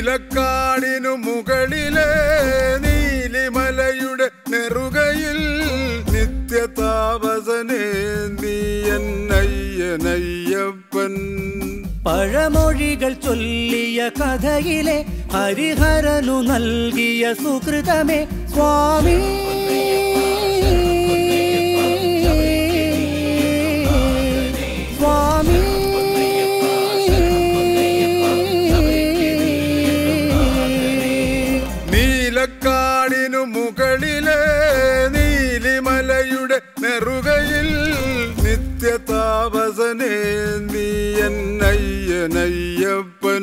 നീലക്കാടിനു മുകളിലെ നീലിമലയുടെ നെറുകയിൽ നിത്യതാപസനേ നീ എന്നയ്യനയ്യപ്പൻ പഴമൊഴികൾ ചൊല്ലിയ കഥയിലെ ഹരിഹരനു നൽകിയ സുഹൃതമേ സ്വാമി സ്വാമി നീലക്കാടിനു മുകളിലെ നീലിമലയുടെ നെറുകയിൽ നിത്യതാപസനേ നീ എന്നയ്യനയ്യപ്പൻ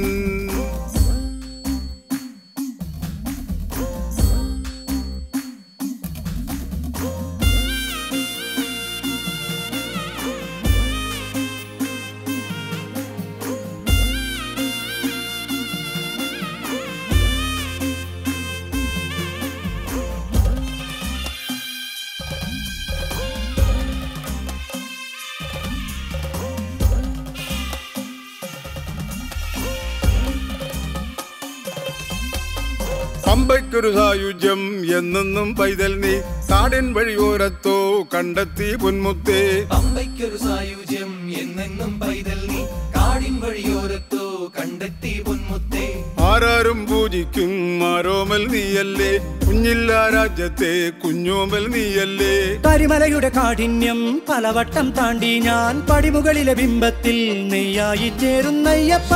പമ്പയ്ക്കൊരു സായുജ്യം എന്നെന്നും പൈതൽ നീ കാടിൻ വഴിയോരത്തോ കണ്ടെത്തി പൊന്മുത്തേ പമ്പയ്ക്കൊരു സായുജ്യം എന്നെന്നും പൈതൽ നീ കാടിൻ വഴിയോരത്തോ കണ്ടെത്തി പൊന്മുത്തേ ആരാരും പൂജിക്കും ആരോമൽ നീയല്ലേ കുഞ്ഞില്ല രാജ്യത്തെ കുഞ്ഞോമൽ നീയല്ലേ കരിമലയുടെ കാഠിന്യം പലവട്ടം താണ്ടി ഞാൻ പടിമുകളിലെ ബിംബത്തിൽ നെയ്യായി ചേരുന്നയ്യപ്പ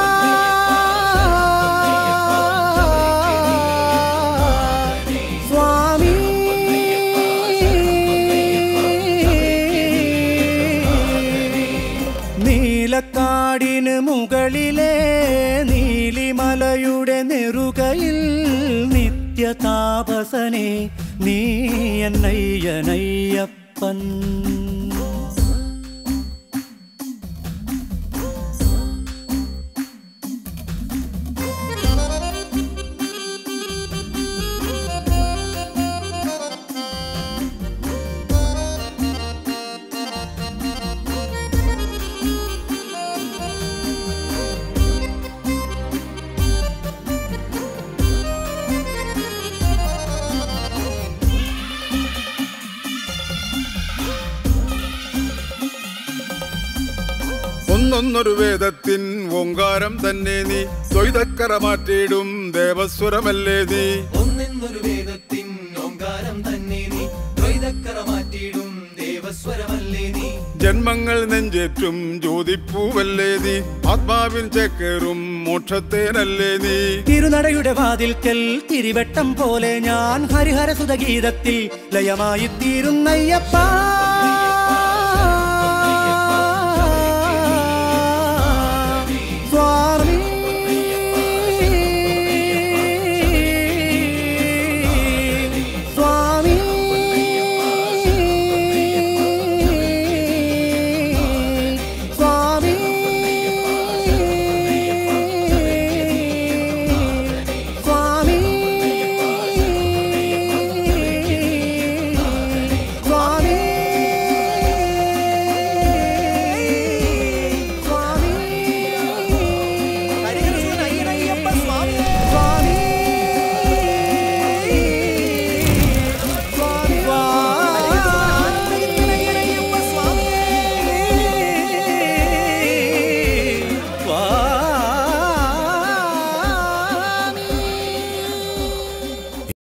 സ്വാമി നീലക്കാടിന് മുകളിലെ നീലിമലയുടെ നെറുകയിൽ നിത്യതാപസനെ നീ എന്നയ്യനയ്യപ്പൻ ഒന്നൊന്നൊരു വേദത്തിൻ ഓങ്കാരം തന്നെ നീ ദ്വൈതക്കറ മാറ്റിയിടും ദേവസ്വരമല്ലേ നീ ഒന്നെന്നൊരു വേദത്തിൻ ഓങ്കാരം തന്നെ നീ ദ്വൈതക്കറ മാറ്റിയിടും ദേവസ്വരമല്ലേ നീ ജന്മങ്ങൾ നെഞ്ചേറ്റും ജ്യോതിപ്പൂവല്ലേ നീ ആത്മാവിൻ ചേക്കേറും മോക്ഷത്തേനല്ലേ നീ തിരുനടയുടെ വാതിൽക്കൽ തിരിവട്ടം പോലെ ഞാൻ ഹരിഹരസുത ഗീതത്തിൽ ലയമായി തീരുന്നയ്യപ്പ